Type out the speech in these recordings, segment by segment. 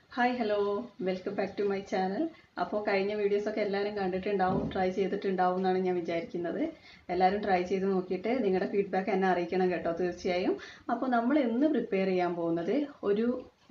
hi hello welcome back to my channel അപ്പോൾ കഴിഞ്ഞ വീഡിയോസൊക്കെ എല്ലാവരും കണ്ടിട്ടുണ്ടാവും ട്രൈ ചെയ്തിട്ടുണ്ടാവും എന്നാണ് ഞാൻ വിചാരിക്കുന്നത് എല്ലാവരും ട്രൈ ചെയ്ത് നോക്കിയിട്ട് നിങ്ങളുടെ ഫീഡ്ബാക്ക് എന്നെ അറിയിക്കണം കേട്ടോ തീർച്ചയായും അപ്പോൾ നമ്മൾ ഇന്ന് പ്രിപ്പയർ ചെയ്യാൻ പോകുന്നത് ഒരു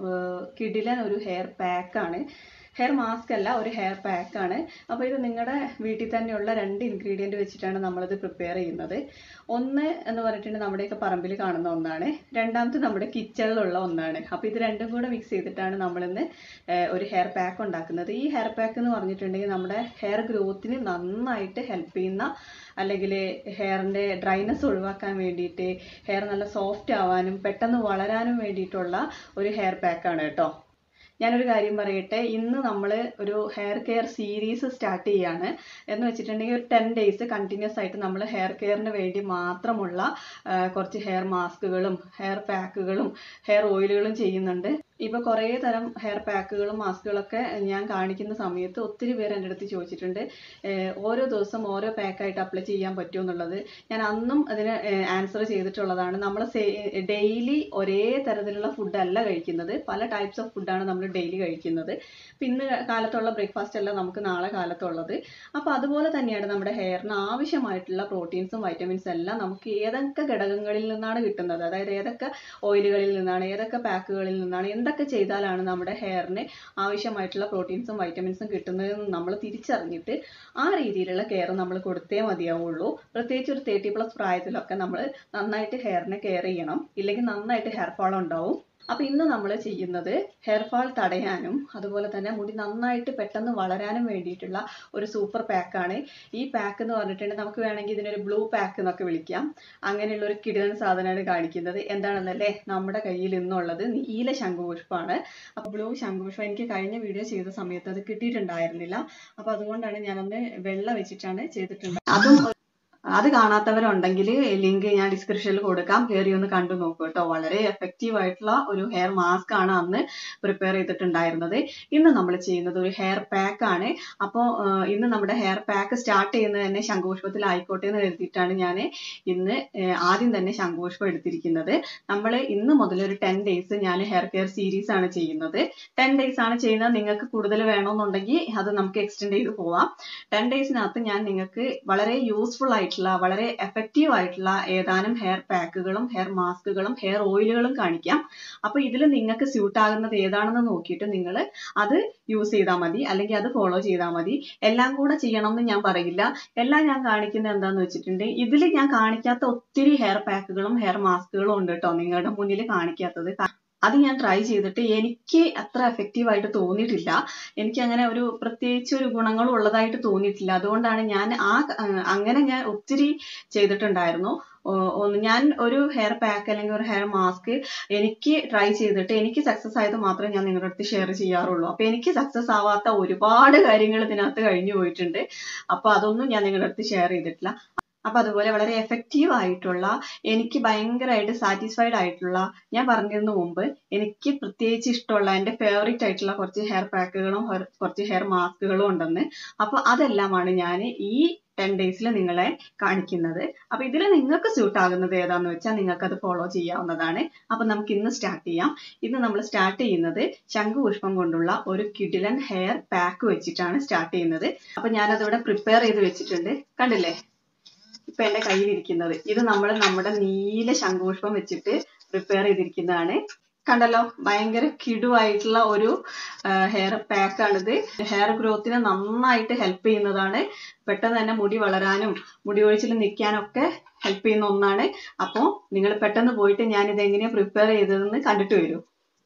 കിടിലൻ ഒരു ഹെയർ പാക്കാണ് ഹെയർ മാസ്ക് അല്ല ഒരു ഹെയർ പാക്കാണ് അപ്പോൾ ഇത് നിങ്ങളുടെ വീട്ടിൽ തന്നെയുള്ള രണ്ട് ഇൻഗ്രീഡിയൻറ്റ് വെച്ചിട്ടാണ് നമ്മളിത് പ്രിപ്പയർ ചെയ്യുന്നത് ഒന്ന് എന്ന് പറഞ്ഞിട്ടുണ്ടെങ്കിൽ നമ്മുടെയൊക്കെ പറമ്പിൽ കാണുന്ന ഒന്നാണ് രണ്ടാമത്തെ നമ്മുടെ കിച്ചണിലുള്ള ഒന്നാണ് അപ്പോൾ ഇത് രണ്ടും കൂടെ മിക്സ് ചെയ്തിട്ടാണ് നമ്മളിന്ന് ഏർ ഒരു ഹെയർ പാക്ക് ഉണ്ടാക്കുന്നത് ഈ ഹെയർ പാക്ക് എന്ന് പറഞ്ഞിട്ടുണ്ടെങ്കിൽ നമ്മുടെ ഹെയർ ഗ്രോത്തിന് നന്നായിട്ട് ഹെൽപ്പ് ചെയ്യുന്ന അല്ലെങ്കിൽ ഹെയറിൻ്റെ ഡ്രൈനെസ് ഒഴിവാക്കാൻ വേണ്ടിയിട്ട് ഹെയർ നല്ല സോഫ്റ്റ് ആവാനും പെട്ടെന്ന് വളരാനും വേണ്ടിയിട്ടുള്ള ഒരു ഹെയർ പാക്കാണ് കേട്ടോ ഞാനൊരു കാര്യം പറയട്ടെ ഇന്ന് നമ്മൾ ഒരു ഹെയർ കെയർ സീരീസ് സ്റ്റാർട്ട് ചെയ്യാണ് എന്ന് വെച്ചിട്ടുണ്ടെങ്കിൽ ഒരു ടെൻ ഡേയ്സ് കണ്ടിന്യൂസ് ആയിട്ട് നമ്മൾ ഹെയർ കെയറിന് വേണ്ടി മാത്രമുള്ള ആ, കുറച്ച് ഹെയർ മാസ്കുകളും ഹെയർ പാക്കുകളും ഹെയർ ഓയിലുകളും ചെയ്യുന്നുണ്ട് ഇപ്പോൾ കുറേ തരം ഹെയർ പാക്കുകളും മാസ്കുകളൊക്കെ ഞാൻ കാണിക്കുന്ന സമയത്ത് ഒത്തിരി പേര് എൻ്റെ അടുത്ത് ചോദിച്ചിട്ടുണ്ട് ഏർ ഓരോ ദിവസം ഓരോ പാക്കായിട്ട് അപ്ലൈ ചെയ്യാൻ പറ്റുമോ എന്നുള്ളത് ഞാൻ അന്നും അതിന് ആൻസർ ചെയ്തിട്ടുള്ളതാണ് നമ്മൾ ഡെയിലി ഒരേ തരത്തിലുള്ള ഫുഡല്ല കഴിക്കുന്നത് പല ടൈപ്സ് ഓഫ് ഫുഡാണ് നമ്മൾ ഡെയിലി കഴിക്കുന്നത് ഇപ്പം ഇന്ന് കാലത്തുള്ള ബ്രേക്ക്ഫാസ്റ്റ് അല്ല നമുക്ക് നാളെ കാലത്തുള്ളത് അപ്പോൾ അതുപോലെ തന്നെയാണ് നമ്മുടെ ഹെയറിന് ആവശ്യമായിട്ടുള്ള പ്രോട്ടീൻസും വൈറ്റമിൻസും എല്ലാം നമുക്ക് ഏതൊക്കെ ഘടകങ്ങളിൽ നിന്നാണ് കിട്ടുന്നത് അതായത് ഏതൊക്കെ ഓയിലുകളിൽ നിന്നാണ് ഏതൊക്കെ പാക്കുകളിൽ നിന്നാണ് എന്തൊക്കെ ചെയ്താലാണ് നമ്മുടെ ഹെയറിന് ആവശ്യമായിട്ടുള്ള പ്രോട്ടീൻസും വൈറ്റമിൻസും കിട്ടുന്നതെന്ന് നമ്മൾ തിരിച്ചറിഞ്ഞിട്ട് ആ രീതിയിലുള്ള കെയർ നമ്മൾ കൊടുത്തേ മതിയാവുള്ളൂ പ്രത്യേകിച്ച് ഒരു തേർട്ടി പ്ലസ് പ്രായത്തിലൊക്കെ നമ്മൾ നന്നായിട്ട് ഹെയറിനെ കെയർ ചെയ്യണം ഇല്ലെങ്കിൽ നന്നായിട്ട് ഹെയർ ഫാൾ ഉണ്ടാവും അപ്പോൾ ഇന്ന് നമ്മൾ ചെയ്യുന്നത് ഹെയർ ഫാൾ തടയാനും അതുപോലെ തന്നെ മുടി നന്നായിട്ട് പെട്ടെന്ന് വളരാനും വേണ്ടിയിട്ടുള്ള ഒരു സൂപ്പർ പാക്കാണ് ഈ പാക്ക് എന്ന് പറഞ്ഞിട്ടുണ്ടെങ്കിൽ നമുക്ക് വേണമെങ്കിൽ ഇതിനൊരു ബ്ലൂ പാക്ക് എന്നൊക്കെ വിളിക്കാം അങ്ങനെയുള്ള ഒരു കിടിലൻ സാധനമാണ് കാണിക്കുന്നത് എന്താണെന്നല്ലേ നമ്മുടെ കയ്യിൽ ഇന്നുള്ളത് നീല ശംഖുപുഷ്പമാണ് അപ്പോൾ ബ്ലൂ ശംഖുപുഷ്പം എനിക്ക് കഴിഞ്ഞ വീഡിയോ ചെയ്ത സമയത്ത് അത് കിട്ടിയിട്ടുണ്ടായിരുന്നില്ല അപ്പോൾ അതുകൊണ്ടാണ് ഞാനൊന്ന് വെള്ള വെച്ചിട്ടാണ് ചെയ്തിട്ടുള്ളത് അതും അത് കാണാത്തവരുണ്ടെങ്കിൽ ലിങ്ക് ഞാൻ ഡിസ്ക്രിപ്ഷനിൽ കൊടുക്കാം കയറി ഒന്ന് കണ്ടു നോക്കൂ കേട്ടോ വളരെ എഫക്റ്റീവ് ആയിട്ടുള്ള ഒരു ഹെയർ മാസ്ക് ആണ് അന്ന് പ്രിപ്പയർ ചെയ്തിട്ടുണ്ടായിരുന്നത് ഇന്ന് നമ്മൾ ചെയ്യുന്നത് ഒരു ഹെയർ പാക്ക് ആണ് അപ്പോൾ ഇന്ന് നമ്മുടെ ഹെയർ പാക്ക് സ്റ്റാർട്ട് ചെയ്യുന്നത് തന്നെ ശംഖുപുഷ്പത്തിലായിക്കോട്ടെ എന്ന് കരുതിയിട്ടാണ് ഞാൻ ഇന്ന് ഏർ ആദ്യം തന്നെ ശംഖുപുഷ്പം എടുത്തിരിക്കുന്നത് നമ്മൾ ഇന്ന് മുതൽ ഒരു ടെൻ ഡേയ്സ് ഞാൻ ഹെയർ കെയർ സീരീസ് ആണ് ചെയ്യുന്നത് ടെൻ ഡേയ്സ് ആണ് ചെയ്യുന്നത് നിങ്ങൾക്ക് കൂടുതൽ വേണമെന്നുണ്ടെങ്കിൽ അത് നമുക്ക് എക്സ്റ്റെൻഡ് ചെയ്ത് പോവാം ടെൻ ഡേയ്സിനകത്ത് ഞാൻ നിങ്ങൾക്ക് വളരെ യൂസ്ഫുൾ ആയിട്ടുള്ള വളരെ എഫക്റ്റീവ് ആയിട്ടുള്ള ഏതാനും ഹെയർ പാക്കുകളും ഹെയർ മാസ്കുകളും ഹെയർ ഓയിലുകളും കാണിക്കാം അപ്പോൾ ഇതിൽ നിങ്ങൾക്ക് സ്യൂട്ട് ആകുന്നത് ഏതാണെന്ന് നോക്കിയിട്ട് നിങ്ങൾ അത് യൂസ് ചെയ്താൽ മതി അല്ലെങ്കിൽ അത് ഫോളോ ചെയ്താൽ മതി എല്ലാം കൂടെ ചെയ്യണം എന്ന് ഞാൻ പറയില്ല എല്ലാം ഞാൻ കാണിക്കുന്നത് എന്താന്ന് വെച്ചിട്ടുണ്ടെങ്കിൽ ഇതിൽ ഞാൻ കാണിക്കാത്ത ഒത്തിരി ഹെയർ പാക്കുകളും ഹെയർ മാസ്കുകളും ഉണ്ട് കേട്ടോ നിങ്ങളുടെ മുന്നിൽ കാണിക്കാത്തത് അത് ഞാൻ ട്രൈ ചെയ്തിട്ട് എനിക്ക് അത്ര എഫക്റ്റീവ് ആയിട്ട് തോന്നിയിട്ടില്ല എനിക്ക് അങ്ങനെ ഒരു പ്രത്യേകിച്ച് ഒരു ഗുണങ്ങളും ഉള്ളതായിട്ട് തോന്നിയിട്ടില്ല അതുകൊണ്ടാണ് ഞാൻ ആ അഹ് അങ്ങനെ ഞാൻ ഒത്തിരി ചെയ്തിട്ടുണ്ടായിരുന്നു ഓ- ഒന്ന് ഞാൻ ഒരു ഹെയർ പാക്ക് അല്ലെങ്കിൽ ഒരു ഹെയർ മാസ്ക് എനിക്ക് ട്രൈ ചെയ്തിട്ട് എനിക്ക് സക്സസ് ആയത് മാത്രമേ ഞാൻ നിങ്ങളുടെ അടുത്ത് ഷെയർ ചെയ്യാറുള്ളൂ അപ്പൊ എനിക്ക് സക്സസ് ആവാത്ത ഒരുപാട് കാര്യങ്ങൾ ഇതിനകത്ത് കഴിഞ്ഞു പോയിട്ടുണ്ട് അപ്പൊ അതൊന്നും ഞാൻ നിങ്ങളുടെ അടുത്ത് ഷെയർ ചെയ്തിട്ടില്ല അപ്പൊ അതുപോലെ വളരെ എഫക്റ്റീവ് ആയിട്ടുള്ള എനിക്ക് ഭയങ്കരമായിട്ട് സാറ്റിസ്ഫൈഡ് ആയിട്ടുള്ള ഞാൻ പറഞ്ഞിരുന്നു മുമ്പ് എനിക്ക് പ്രത്യേകിച്ച് ഇഷ്ടമുള്ള എൻ്റെ ഫേവറേറ്റ് ആയിട്ടുള്ള കുറച്ച് ഹെയർ പാക്കുകളും കുറച്ച് ഹെയർ മാസ്കുകളും ഉണ്ടെന്ന് അപ്പൊ അതെല്ലാമാണ് ഞാൻ ഈ ടെൻ ഡേയ്സിൽ നിങ്ങളെ കാണിക്കുന്നത് അപ്പൊ ഇതിൽ നിങ്ങൾക്ക് സ്യൂട്ട് ആകുന്നത് ഏതാന്ന് വെച്ചാൽ നിങ്ങൾക്ക് അത് ഫോളോ ചെയ്യാവുന്നതാണ് അപ്പൊ നമുക്ക് ഇന്ന് സ്റ്റാർട്ട് ചെയ്യാം ഇന്ന് നമ്മൾ സ്റ്റാർട്ട് ചെയ്യുന്നത് ശംഖുപുഷ്പം കൊണ്ടുള്ള ഒരു കിടിലൻ ഹെയർ പാക്ക് വെച്ചിട്ടാണ് സ്റ്റാർട്ട് ചെയ്യുന്നത് അപ്പൊ ഞാനത് ഇവിടെ പ്രിപ്പയർ ചെയ്ത് വെച്ചിട്ടുണ്ട് കണ്ടില്ലേ ഇപ്പൊ എന്റെ കയ്യിലിരിക്കുന്നത് ഇത് നമ്മൾ നമ്മുടെ നീല ശംഖുപുഷ്പം വെച്ചിട്ട് പ്രിപ്പയർ ചെയ്തിരിക്കുന്നതാണ് കണ്ടല്ലോ ഭയങ്കര കിടുവായിട്ടുള്ള ഒരു ഹെയർ പാക്കാണിത് ഹെയർ ഗ്രോത്തിനെ നന്നായിട്ട് ഹെൽപ്പ് ചെയ്യുന്നതാണ് പെട്ടെന്ന് തന്നെ മുടി വളരാനും മുടി ഒഴിച്ചിൽ നിൽക്കാനൊക്കെ ഹെൽപ്പ് ചെയ്യുന്ന ഒന്നാണ് അപ്പോൾ നിങ്ങൾ പെട്ടെന്ന് പോയിട്ട് ഞാൻ ഇത് എങ്ങനെയാണ് പ്രിപ്പയർ ചെയ്തതെന്ന് കണ്ടിട്ട് വരൂ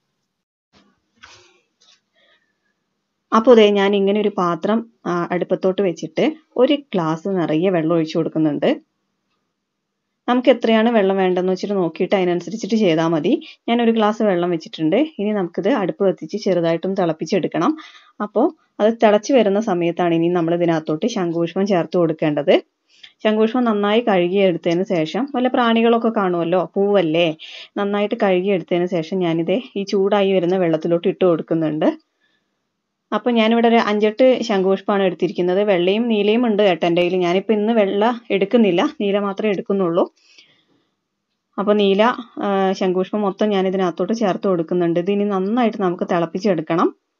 അപ്പോൾ ദേ ഞാൻ ഇങ്ങനെ ഒരു പാത്രം ആ, അടുപ്പത്തോട്ട് വെച്ചിട്ട് ഒരു ഗ്ലാസ് നിറയെ വെള്ളം ഒഴിച്ചു കൊടുക്കുന്നുണ്ട് നമുക്ക് എത്രയാണ് വെള്ളം വേണ്ടതെന്ന് വെച്ചിട്ട് നോക്കിയിട്ട് അതിനനുസരിച്ചിട്ട് ചെയ്താൽ മതി ഞാൻ ഒരു ഗ്ലാസ് വെള്ളം വെച്ചിട്ടുണ്ട് ഇനി നമുക്കിത് അടുപ്പ് കത്തിച്ച് ചെറുതായിട്ടൊന്ന് തിളപ്പിച്ചെടുക്കണം അപ്പോൾ അത് തിളച്ച് വരുന്ന സമയത്താണ് ഇനി നമ്മൾ ഇതിനകത്തോട്ട് ശംഖുപുഷ്പം ചേർത്ത് കൊടുക്കേണ്ടത് ശംഖുപുഷ്പം നന്നായി കഴുകിയെടുത്തതിന് ശേഷം വല്ല പ്രാണികളൊക്കെ കാണുമല്ലോ പൂവല്ലേ നന്നായിട്ട് കഴുകിയെടുത്തതിന് ശേഷം ഞാനിത് ഈ ചൂടായി വരുന്ന വെള്ളത്തിലോട്ട് ഇട്ട് കൊടുക്കുന്നുണ്ട് അപ്പോൾ ഞാനിവിടെ ഒരു അഞ്ചെട്ട് ശംഖുപുഷ്പമാണ് എടുത്തിരിക്കുന്നത് വെള്ളയും നീലയും ഉണ്ട് കേട്ടോ എൻ്റെ കയ്യിൽ ഞാനിപ്പോൾ ഇന്ന് വെള്ള എടുക്കുന്നില്ല നീല മാത്രമേ എടുക്കുന്നുള്ളൂ അപ്പോൾ നീല ആ, ശംഖുപുഷ്പം മൊത്തം ഞാൻ ഇതിനകത്തോട്ട് ചേർത്ത് കൊടുക്കുന്നുണ്ട് ഇത് ഇനി നന്നായിട്ട് നമുക്ക് തിളപ്പിച്ചെടുക്കണം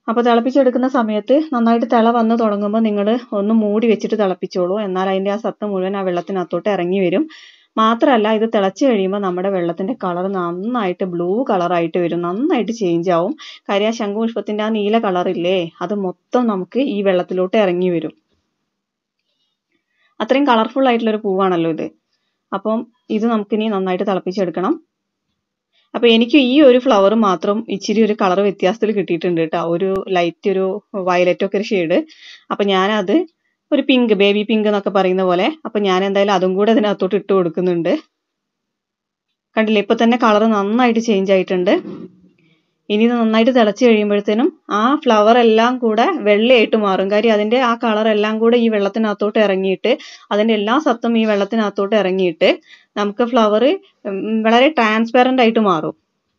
അപ്പോൾ തിളപ്പിച്ചെടുക്കുന്ന സമയത്ത് നന്നായിട്ട് തിള വന്ന് തുടങ്ങുമ്പോൾ നിങ്ങൾ ഒന്ന് മൂടി വെച്ചിട്ട് തിളപ്പിച്ചോളൂ എന്നാൽ അതിൻ്റെ ആ സത്ത് മുഴുവൻ ആ വെള്ളത്തിനകത്തോട്ട് ഇറങ്ങി വരും മാത്രമല്ല ഇത് തിളച്ച് കഴിയുമ്പോൾ നമ്മുടെ വെള്ളത്തിന്റെ കളർ നന്നായിട്ട് ബ്ലൂ കളറായിട്ട് വരും നന്നായിട്ട് ചേഞ്ച് ആവും കാര്യം ആ ശംഖുപുഷ്പത്തിന്റെ ആ നീല കളറില്ലേ അത് മൊത്തം നമുക്ക് ഈ വെള്ളത്തിലോട്ട് ഇറങ്ങി വരും അത്രയും കളർഫുൾ ആയിട്ടുള്ള ഒരു പൂവാണല്ലോ ഇത് അപ്പം ഇത് നമുക്കിനി നന്നായിട്ട് തിളപ്പിച്ചെടുക്കണം അപ്പൊ എനിക്ക് ഈ ഒരു ഫ്ലവർ മാത്രം ഇച്ചിരി ഒരു കളർ വ്യത്യാസത്തിൽ കിട്ടിയിട്ടുണ്ട് കേട്ടോ ഒരു ലൈറ്റ് ഒരു വയലറ്റ് ഒക്കെ ഒരു ഷെയ്ഡ് അപ്പൊ ഞാനത് ഒരു പിങ്ക് ബേബി പിങ്ക് എന്നൊക്കെ പറയുന്ന പോലെ അപ്പൊ ഞാൻ എന്തായാലും അതും കൂടെ അതിനകത്തോട്ട് ഇട്ട് കൊടുക്കുന്നുണ്ട് കണ്ടില്ലേ ഇപ്പൊ തന്നെ കളർ നന്നായിട്ട് ചേഞ്ച് ആയിട്ടുണ്ട് ഇനി ഇത് നന്നായിട്ട് തിളച്ച് കഴിയുമ്പോഴത്തേനും ആ ഫ്ലവർ എല്ലാം കൂടെ വെള്ളയായിട്ട് മാറും കാര്യം അതിന്റെ ആ കളർ എല്ലാം കൂടെ ഈ വെള്ളത്തിനകത്തോട്ട് ഇറങ്ങിയിട്ട് അതിന്റെ എല്ലാ സത്തും ഈ വെള്ളത്തിനകത്തോട്ട് ഇറങ്ങിയിട്ട് നമുക്ക് ഫ്ലവർ വളരെ ട്രാൻസ്പെറന്റ് ആയിട്ട് മാറും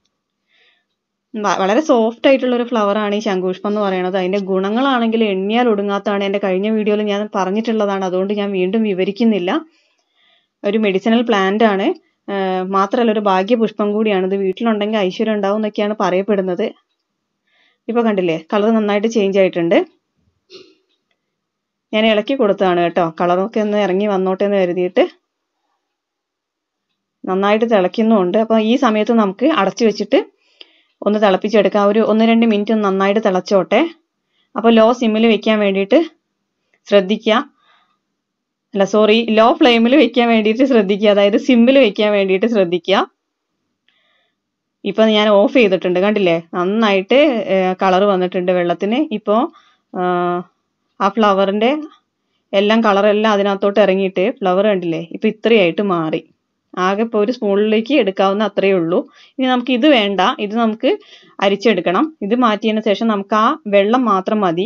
വ- വളരെ സോഫ്റ്റ് ആയിട്ടുള്ള ഒരു ഫ്ലവർ ആണ് ഈ ശംഖുപുഷ്പം എന്ന് പറയുന്നത് അതിന്റെ ഗുണങ്ങളാണെങ്കിൽ എണ്ണിയാൽ ഒടുങ്ങാത്തതാണ് എന്റെ കഴിഞ്ഞ വീഡിയോയിൽ ഞാൻ പറഞ്ഞിട്ടുള്ളതാണ് അതുകൊണ്ട് ഞാൻ വീണ്ടും വിവരിക്കുന്നില്ല ഒരു മെഡിസിനൽ പ്ലാന്റ് ആണ് ആഹ് മാത്രമല്ല ഒരു ഭാഗ്യപുഷ്പം കൂടിയാണ് ഇത് വീട്ടിലുണ്ടെങ്കിൽ ഐശ്വര്യം ഉണ്ടാവും എന്നൊക്കെയാണ് പറയപ്പെടുന്നത് ഇപ്പൊ കണ്ടില്ലേ കളർ നന്നായിട്ട് ചേഞ്ച് ആയിട്ടുണ്ട് ഞാൻ ഇളക്കി കൊടുത്തതാണ് കേട്ടോ കളറൊക്കെ ഒന്ന് ഇറങ്ങി വന്നോട്ടെ എന്ന് കരുതിയിട്ട് നന്നായിട്ട് തിളയ്ക്കുന്നുമുണ്ട് അപ്പൊ ഈ സമയത്ത് നമുക്ക് അടച്ചു വെച്ചിട്ട് ഒന്ന് തിളപ്പിച്ചെടുക്കാം ഒരു ഒന്ന് രണ്ട് മിനിറ്റ് ഒന്ന് നന്നായിട്ട് തിളച്ചോട്ടെ അപ്പൊ ലോ സിമ്മിൽ വെക്കാൻ വേണ്ടിയിട്ട് ശ്രദ്ധിക്കുക അല്ല സോറി ലോ ഫ്ലെയിമിൽ വെക്കാൻ വേണ്ടിയിട്ട് ശ്രദ്ധിക്കുക അതായത് സിമ്മിൽ വെക്കാൻ വേണ്ടിയിട്ട് ശ്രദ്ധിക്കുക ഇപ്പൊ ഞാൻ ഓഫ് ചെയ്തിട്ടുണ്ട് കണ്ടില്ലേ നന്നായിട്ട് കളർ വന്നിട്ടുണ്ട് വെള്ളത്തിന് ഇപ്പോ ആ ഫ്ലവറിന്റെ എല്ലാം കളറെല്ലാം അതിനകത്തോട്ട് ഇറങ്ങിയിട്ട് ഫ്ലവർ കണ്ടില്ലേ ഇപ്പൊ ഇത്രയായിട്ട് മാറി ആകെ ഇപ്പോൾ ഒരു സ്പൂണിലേക്ക് എടുക്കാവുന്ന അത്രയേ ഉള്ളൂ ഇനി നമുക്ക് ഇത് വേണ്ട ഇത് നമുക്ക് അരിച്ചെടുക്കണം ഇത് മാറ്റിയതിന് ശേഷം നമുക്ക് ആ വെള്ളം മാത്രം മതി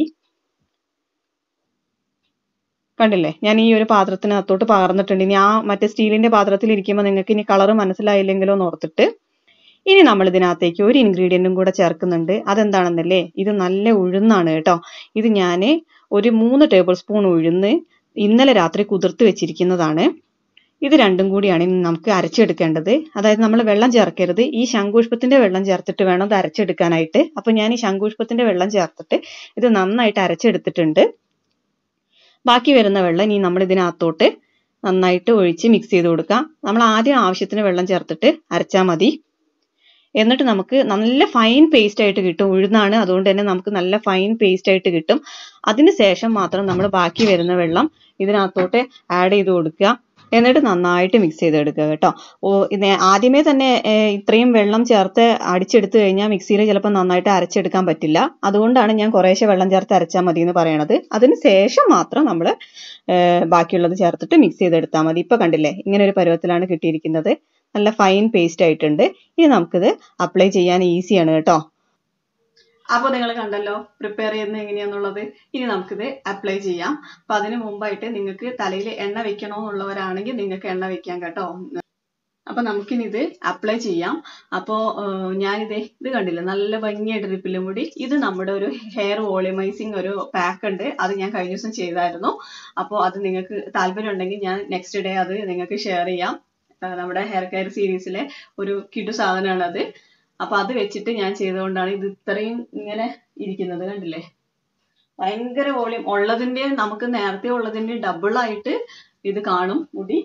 കണ്ടില്ലേ ഞാൻ ഈ ഒരു പാത്രത്തിനകത്തോട്ട് പകർന്നിട്ടുണ്ട് ഇനി ആ മറ്റേ സ്റ്റീലിന്റെ പാത്രത്തിൽ ഇരിക്കുമ്പോൾ നിങ്ങൾക്ക് ഇനി കളർ മനസ്സിലായില്ലെങ്കിലോ എന്ന് ഓർത്തിട്ട് ഇനി നമ്മൾ ഇതിനകത്തേക്ക് ഒരു ഇൻഗ്രീഡിയന്റും കൂടെ ചേർക്കുന്നുണ്ട് അതെന്താണെന്നല്ലേ ഇത് നല്ല ഉഴുന്നാണ് കേട്ടോ ഇത് ഞാൻ ഒരു മൂന്ന് ടേബിൾ സ്പൂൺ ഉഴുന്ന് ഇന്നലെ രാത്രി കുതിർത്ത് വെച്ചിരിക്കുന്നതാണ് ഇത് രണ്ടും കൂടിയാണ് ഇനി നമുക്ക് അരച്ചെടുക്കേണ്ടത് അതായത് നമ്മൾ വെള്ളം ചേർക്കരുത് ഈ ശംഖുപുഷ്പത്തിന്റെ വെള്ളം ചേർത്തിട്ട് വേണം ഇത് അരച്ചെടുക്കാനായിട്ട് അപ്പൊ ഞാൻ ഈ ശംഖുപുഷ്പത്തിന്റെ വെള്ളം ചേർത്തിട്ട് ഇത് നന്നായിട്ട് അരച്ചെടുത്തിട്ടുണ്ട് ബാക്കി വരുന്ന വെള്ളം ഇനി നമ്മൾ ഇതിനകത്തോട്ട് നന്നായിട്ട് ഒഴിച്ച് മിക്സ് ചെയ്ത് കൊടുക്കാം നമ്മൾ ആദ്യം ആവശ്യത്തിന് വെള്ളം ചേർത്തിട്ട് അരച്ചാൽ മതി എന്നിട്ട് നമുക്ക് നല്ല ഫൈൻ പേസ്റ്റ് ആയിട്ട് കിട്ടും ഉഴുന്നാണ് അതുകൊണ്ട് തന്നെ നമുക്ക് നല്ല ഫൈൻ പേസ്റ്റ് ആയിട്ട് കിട്ടും അതിന് ശേഷം മാത്രം നമ്മൾ ബാക്കി വരുന്ന വെള്ളം ഇതിനകത്തോട്ട് ആഡ് ചെയ്ത് കൊടുക്കുക എന്നിട്ട് നന്നായിട്ട് മിക്സ് ചെയ്തെടുക്കുക കേട്ടോ ഓ ഇത് ആദ്യമേ തന്നെ ഏർ ഇത്രയും വെള്ളം ചേർത്ത് അടിച്ചെടുത്തു കഴിഞ്ഞാൽ മിക്സിയിൽ ചിലപ്പോൾ നന്നായിട്ട് അരച്ചെടുക്കാൻ പറ്റില്ല അതുകൊണ്ടാണ് ഞാൻ കുറേശ്ശെ വെള്ളം ചേർത്ത് അരച്ചാൽ മതി എന്ന് പറയണത് അതിന് ശേഷം മാത്രം നമ്മൾ ബാക്കിയുള്ളത് ചേർത്തിട്ട് മിക്സ് ചെയ്തെടുത്താൽ മതി ഇപ്പൊ കണ്ടില്ലേ ഇങ്ങനെ ഒരു പരുവത്തിലാണ് കിട്ടിയിരിക്കുന്നത് നല്ല ഫൈൻ പേസ്റ്റ് ആയിട്ടുണ്ട് ഇനി നമുക്കിത് അപ്ലൈ ചെയ്യാൻ ഈസിയാണ് കേട്ടോ അപ്പോൾ നിങ്ങൾ കണ്ടല്ലോ പ്രിപ്പയർ ചെയ്യുന്നത് എങ്ങനെയാന്നുള്ളത് ഇനി നമുക്കിത് അപ്ലൈ ചെയ്യാം അപ്പൊ അതിന് മുമ്പായിട്ട് നിങ്ങൾക്ക് തലയിൽ എണ്ണ വെക്കണമെന്നുള്ളവരാണെങ്കിൽ നിങ്ങൾക്ക് എണ്ണ വെക്കാം കേട്ടോ അപ്പൊ നമുക്കിനി ഇത് അപ്ലൈ ചെയ്യാം അപ്പോ ഏഹ്, ഞാനിത് ഇത് കണ്ടില്ല നല്ല ഭംഗിയായിട്ട് ഡ്രിപ്പിലും കൂടി ഇത് നമ്മുടെ ഒരു ഹെയർ വോളിമൈസിങ് ഒരു പാക്ക് ഉണ്ട് അത് ഞാൻ കഴിഞ്ഞ ദിവസം ചെയ്തായിരുന്നു അപ്പോൾ അത് നിങ്ങൾക്ക് താല്പര്യം ഉണ്ടെങ്കിൽ ഞാൻ നെക്സ്റ്റ് ഡേ അത് നിങ്ങൾക്ക് ഷെയർ ചെയ്യാം ഏഹ്, നമ്മുടെ ഹെയർ കെയർ സീരീസിലെ ഒരു കിടു സാധനമാണ് അത് അപ്പൊ അത് വെച്ചിട്ട് ഞാൻ ചെയ്തുകൊണ്ടാണ് ഇത് ഇത്രയും ഇങ്ങനെ ഇരിക്കുന്നത് കണ്ടില്ലേ ഭയങ്കര വോളിയം ഉള്ളതിന്റെ നമുക്ക് നേരത്തെ ഉള്ളതിന്റെ ഡബിൾ ആയിട്ട് ഇത് കാണും മുടി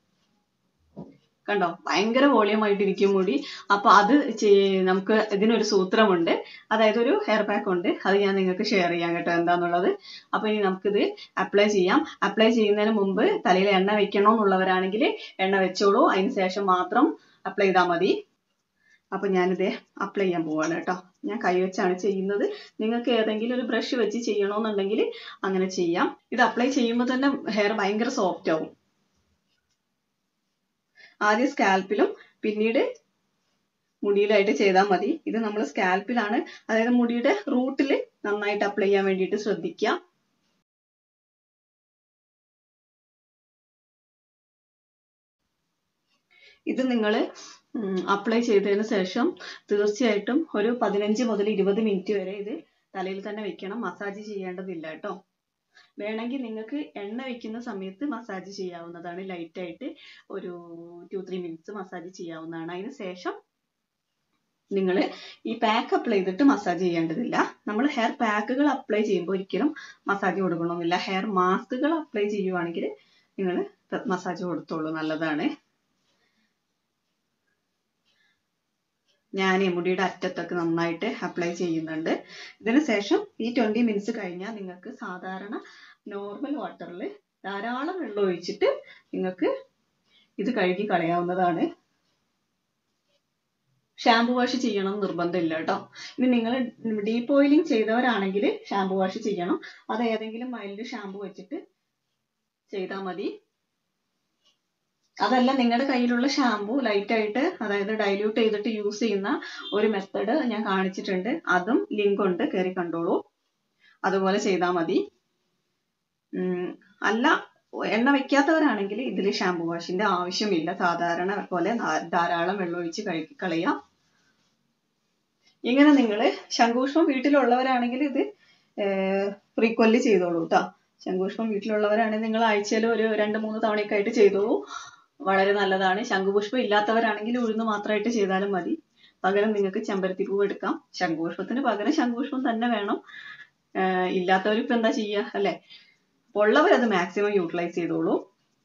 കണ്ടോ ഭയങ്കര വോളിയം ആയിട്ടിരിക്കും മുടി അപ്പൊ അത് ചെയ്- നമുക്ക് ഇതിനൊരു സൂത്രമുണ്ട് അതായത് ഒരു ഹെയർ പാക്ക് ഉണ്ട് അത് ഞാൻ നിങ്ങൾക്ക് ഷെയർ ചെയ്യാം കേട്ടോ എന്താന്നുള്ളത് അപ്പൊ ഇനി നമുക്കിത് അപ്ലൈ ചെയ്യാം അപ്ലൈ ചെയ്യുന്നതിന് മുമ്പ് തലയിൽ എണ്ണ വെക്കണോ എന്നുള്ളവരാണെങ്കിൽ എണ്ണ വെച്ചോളൂ അതിന് ശേഷം മാത്രം അപ്ലൈ ചെയ്താൽ മതി അപ്പൊ ഞാനിത് അപ്ലൈ ചെയ്യാൻ പോവാണ് കേട്ടോ ഞാൻ കൈ വെച്ചാണ് ചെയ്യുന്നത് നിങ്ങൾക്ക് ഏതെങ്കിലും ഒരു ബ്രഷ് വെച്ച് ചെയ്യണമെന്നുണ്ടെങ്കിൽ അങ്ങനെ ചെയ്യാം ഇത് അപ്ലൈ ചെയ്യുമ്പോൾ തന്നെ ഹെയർ ഭയങ്കര സോഫ്റ്റ് ആവും ആദ്യം സ്കാൽപ്പിലും പിന്നീട് മുടിയിലായിട്ട് ചെയ്താൽ മതി ഇത് നമ്മൾ സ്കാൽപ്പിലാണ് അതായത് മുടിയുടെ റൂട്ടിൽ നന്നായിട്ട് അപ്ലൈ ചെയ്യാൻ വേണ്ടിയിട്ട് ശ്രദ്ധിക്കുക ഇത് നിങ്ങൾ അപ്ലൈ ചെയ്തതിന് ശേഷം തീർച്ചയായിട്ടും ഒരു പതിനഞ്ച് മുതൽ ഇരുപത് മിനിറ്റ് വരെ ഇത് തലയിൽ തന്നെ വെക്കണം മസാജ് ചെയ്യേണ്ടതില്ല കേട്ടോ വേണമെങ്കിൽ നിങ്ങൾക്ക് എണ്ണ വെക്കുന്ന സമയത്ത് മസാജ് ചെയ്യാവുന്നതാണ് ലൈറ്റ് ആയിട്ട് ഒരു ടു ത്രീ മിനിറ്റ്സ് മസാജ് ചെയ്യാവുന്നതാണ് അതിന് ശേഷം നിങ്ങൾ ഈ പാക്ക് അപ്ലൈ ചെയ്തിട്ട് മസാജ് ചെയ്യേണ്ടതില്ല നമ്മൾ ഹെയർ പാക്കുകൾ അപ്ലൈ ചെയ്യുമ്പോൾ ഒരിക്കലും മസാജ് കൊടുക്കണമെന്നില്ല ഹെയർ മാസ്കുകൾ അപ്ലൈ ചെയ്യുവാണെങ്കിൽ നിങ്ങൾ മസാജ് കൊടുത്തോളൂ നല്ലതാണ് ഞാൻ മുടിയുടെ അറ്റത്തൊക്കെ നന്നായിട്ട് അപ്ലൈ ചെയ്യുന്നുണ്ട് ഇതിന് ശേഷം ഈ ട്വന്റി മിനിറ്റ്സ് കഴിഞ്ഞാൽ നിങ്ങൾക്ക് സാധാരണ നോർമൽ വാട്ടറിൽ ധാരാളം വെള്ളം ഒഴിച്ചിട്ട് നിങ്ങൾക്ക് ഇത് കഴുകി കളയാവുന്നതാണ് ഷാംപൂ വാഷ് ചെയ്യണം നിർബന്ധമില്ല കേട്ടോ ഇനി നിങ്ങൾ ഡീപ്പ് ഓയിലിംഗ് ചെയ്തവരാണെങ്കിൽ ഷാംപൂ വാഷ് ചെയ്യണം അത് ഏതെങ്കിലും മൈൽഡ് ഷാംപൂ വെച്ചിട്ട് ചെയ്താൽ മതി അതല്ല നിങ്ങളുടെ കയ്യിലുള്ള ഷാംപൂ ലൈറ്റ് ആയിട്ട് അതായത് ഡൈല്യൂട്ട് ചെയ്തിട്ട് യൂസ് ചെയ്യുന്ന ഒരു മെത്തഡ് ഞാൻ കാണിച്ചിട്ടുണ്ട് അതും ലിങ്ക് ഉണ്ട് കയറി കണ്ടോളൂ അതുപോലെ ചെയ്താൽ മതി അല്ല എണ്ണ വെക്കാത്തവരാണെങ്കിൽ ഇതിൽ ഷാംപൂ വാഷിന്റെ ആവശ്യമില്ല സാധാരണ പോലെ ധാരാളം വെള്ളം ഒഴിച്ച് കഴുകി കളയാം ഇങ്ങനെ നിങ്ങൾ ശംഖുപുഷ്പം വീട്ടിലുള്ളവരാണെങ്കിൽ ഇത് ഫ്രീക്വന്റ് ചെയ്തോളൂ കേട്ടോ ശംഖുപുഷ്പം വീട്ടിലുള്ളവരാണെങ്കിൽ നിങ്ങൾ ആഴ്ചയിൽ ഒരു രണ്ട് മൂന്ന് തവണയൊക്കെ ആയിട്ട് ചെയ്തോളൂ വളരെ നല്ലതാണ് ശംഖുപുഷ്പം ഇല്ലാത്തവരാണെങ്കിൽ ഉഴുന്ന് മാത്രമായിട്ട് ചെയ്താലും മതി പകരം നിങ്ങൾക്ക് ചെമ്പരത്തി പൂവ് എടുക്കാം ശംഖുപുഷ്പത്തിന് പകരം ശംഖുപുഷ്പം തന്നെ വേണം ഇല്ലാത്തവർ ഇപ്പൊ എന്താ ചെയ്യുക അല്ലെ ഉള്ളവരത് മാക്സിമം യൂട്ടിലൈസ് ചെയ്തോളൂ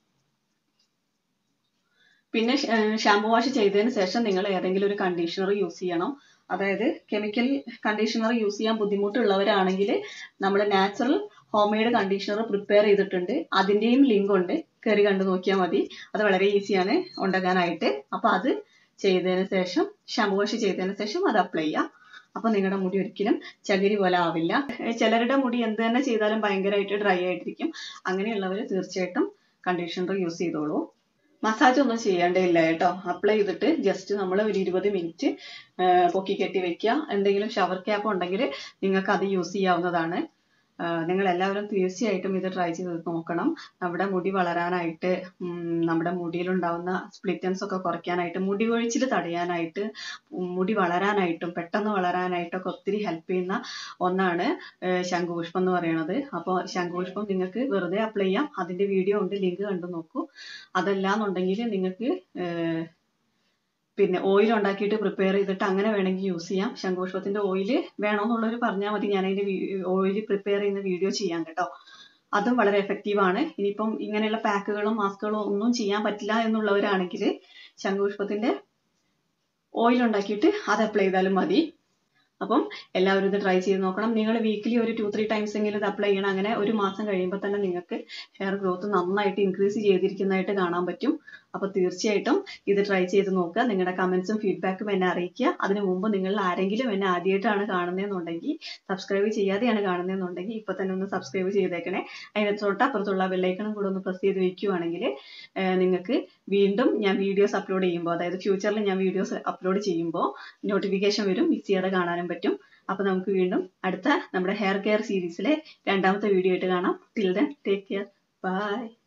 പിന്നെ ഷാംപൂ വാഷ് ചെയ്തതിന് ശേഷം നിങ്ങൾ ഏതെങ്കിലും ഒരു കണ്ടീഷണർ യൂസ് ചെയ്യണം അതായത് കെമിക്കൽ കണ്ടീഷണർ യൂസ് ചെയ്യാൻ ബുദ്ധിമുട്ടുള്ളവരാണെങ്കിൽ നമ്മൾ natural home made conditioner prepare ചെയ്തിട്ടുണ്ട് അതിന്റെയും ലിങ്ക് ഉണ്ട് കയറി കണ്ടു നോക്കിയാൽ മതി അത് വളരെ ഈസിയാണ് ഉണ്ടാക്കാനായിട്ട് അപ്പൊ അത് ചെയ്തതിന് ശേഷം ഷാംപൂ വാഷ് ചെയ്തതിന് ശേഷം അത് അപ്ലൈ ചെയ്യാം അപ്പൊ നിങ്ങളുടെ മുടി ഒരിക്കലും ചകിരി പോലെ ആവില്ല ചിലരുടെ മുടി എന്ത് തന്നെ ചെയ്താലും ഭയങ്കരമായിട്ട് ഡ്രൈ ആയിട്ടിരിക്കും അങ്ങനെയുള്ളവർ തീർച്ചയായിട്ടും കണ്ടീഷണർ യൂസ് ചെയ്തോളൂ മസാജ് ഒന്നും ചെയ്യേണ്ടതില്ല കേട്ടോ അപ്ലൈ ചെയ്തിട്ട് ജസ്റ്റ് നമ്മൾ ഒരു ഇരുപത് മിനിറ്റ് പൊക്കി കെട്ടി വെക്കുക എന്തെങ്കിലും ഷവർ ക്യാപ്പ് ഉണ്ടെങ്കിൽ നിങ്ങൾക്ക് അത് യൂസ് ചെയ്യാവുന്നതാണ് നിങ്ങൾ എല്ലാവരും തീർച്ചയായിട്ടും ഇത് ട്രൈ ചെയ്ത് നോക്കണം നമ്മുടെ മുടി വളരാനായിട്ട് നമ്മുടെ മുടിയിലുണ്ടാവുന്ന സ്പ്ലിറ്റൻസ് ഒക്കെ കുറയ്ക്കാനായിട്ട് മുടി കൊഴിച്ചിൽ തടയാനായിട്ട് മുടി വളരാനായിട്ടും പെട്ടെന്ന് വളരാനായിട്ടൊക്കെ ഒത്തിരി ഹെൽപ്പ് ചെയ്യുന്ന ഒന്നാണ് ശംഖുപുഷ്പം എന്ന് പറയുന്നത് അപ്പോൾ ശംഖുപുഷ്പം നിങ്ങൾക്ക് വെറുതെ അപ്ലൈ ചെയ്യാം അതിന്റെ വീഡിയോ ഉണ്ട് ലിങ്ക് കണ്ടു നോക്കൂ അതല്ലാന്നുണ്ടെങ്കിൽ നിങ്ങൾക്ക് പിന്നെ ഓയിൽ ഉണ്ടാക്കിയിട്ട് പ്രിപ്പയർ ചെയ്തിട്ട് അങ്ങനെ വേണമെങ്കിൽ യൂസ് ചെയ്യാം ശംഖുപുഷ്പത്തിന്റെ ഓയിൽ വേണമെന്നുള്ളവർ പറഞ്ഞാൽ മതി ഞാൻ അതിന്റെ ഓയിൽ പ്രിപ്പയർ ചെയ്യുന്ന വീഡിയോ ചെയ്യാം കേട്ടോ അതും വളരെ എഫക്റ്റീവ് ആണ് ഇനിയിപ്പം ഇങ്ങനെയുള്ള പാക്കുകളും മാസ്കുകളും ഒന്നും ചെയ്യാൻ പറ്റില്ല എന്നുള്ളവരാണെങ്കിൽ ശംഖുപുഷ്പത്തിന്റെ ഓയിൽ ഉണ്ടാക്കിയിട്ട് അത് അപ്ലൈ ചെയ്താലും മതി അപ്പം എല്ലാവരും ഇത് ട്രൈ ചെയ്ത് നോക്കണം നിങ്ങൾ വീക്കിലി ഒരു ടു ത്രീ ടൈംസ് എങ്കിലും ഇത് അപ്ലൈ ചെയ്യണം അങ്ങനെ ഒരു മാസം കഴിയുമ്പോൾ തന്നെ നിങ്ങൾക്ക് ഹെയർ ഗ്രോത്ത് നന്നായിട്ട് ഇൻക്രീസ് ചെയ്തിരിക്കുന്നതായിട്ട് കാണാൻ പറ്റും അപ്പൊ തീർച്ചയായിട്ടും ഇത് ട്രൈ ചെയ്ത് നോക്കുക നിങ്ങളുടെ കമന്റ്സും ഫീഡ്ബാക്കും എന്നെ അറിയിക്കുക അതിനു മുമ്പ് നിങ്ങൾ ആരെങ്കിലും എന്നെ ആദ്യമായിട്ടാണ് കാണുന്നതെന്നുണ്ടെങ്കിൽ സബ്സ്ക്രൈബ് ചെയ്യാതെയാണ് കാണുന്നതെന്നുണ്ടെങ്കിൽ ഇപ്പൊ തന്നെ ഒന്ന് സബ്സ്ക്രൈബ് ചെയ്തേക്കണേ അതിന് തൊട്ടപ്പുറത്തുള്ള ബെല്ലൈക്കണും കൂടെ ഒന്ന് പ്രസ് ചെയ്ത് വെക്കുകയാണെങ്കിൽ നിങ്ങൾക്ക് വീണ്ടും ഞാൻ വീഡിയോസ് അപ്ലോഡ് ചെയ്യുമ്പോൾ അതായത് ഫ്യൂച്ചറിൽ ഞാൻ വീഡിയോസ് അപ്ലോഡ് ചെയ്യുമ്പോൾ നോട്ടിഫിക്കേഷൻ വരും മിസ് ചെയ്യാതെ കാണാനും പറ്റും അപ്പൊ നമുക്ക് വീണ്ടും അടുത്ത നമ്മുടെ ഹെയർ കെയർ സീരീസിലെ രണ്ടാമത്തെ വീഡിയോ ആയിട്ട് കാണാം till then take care by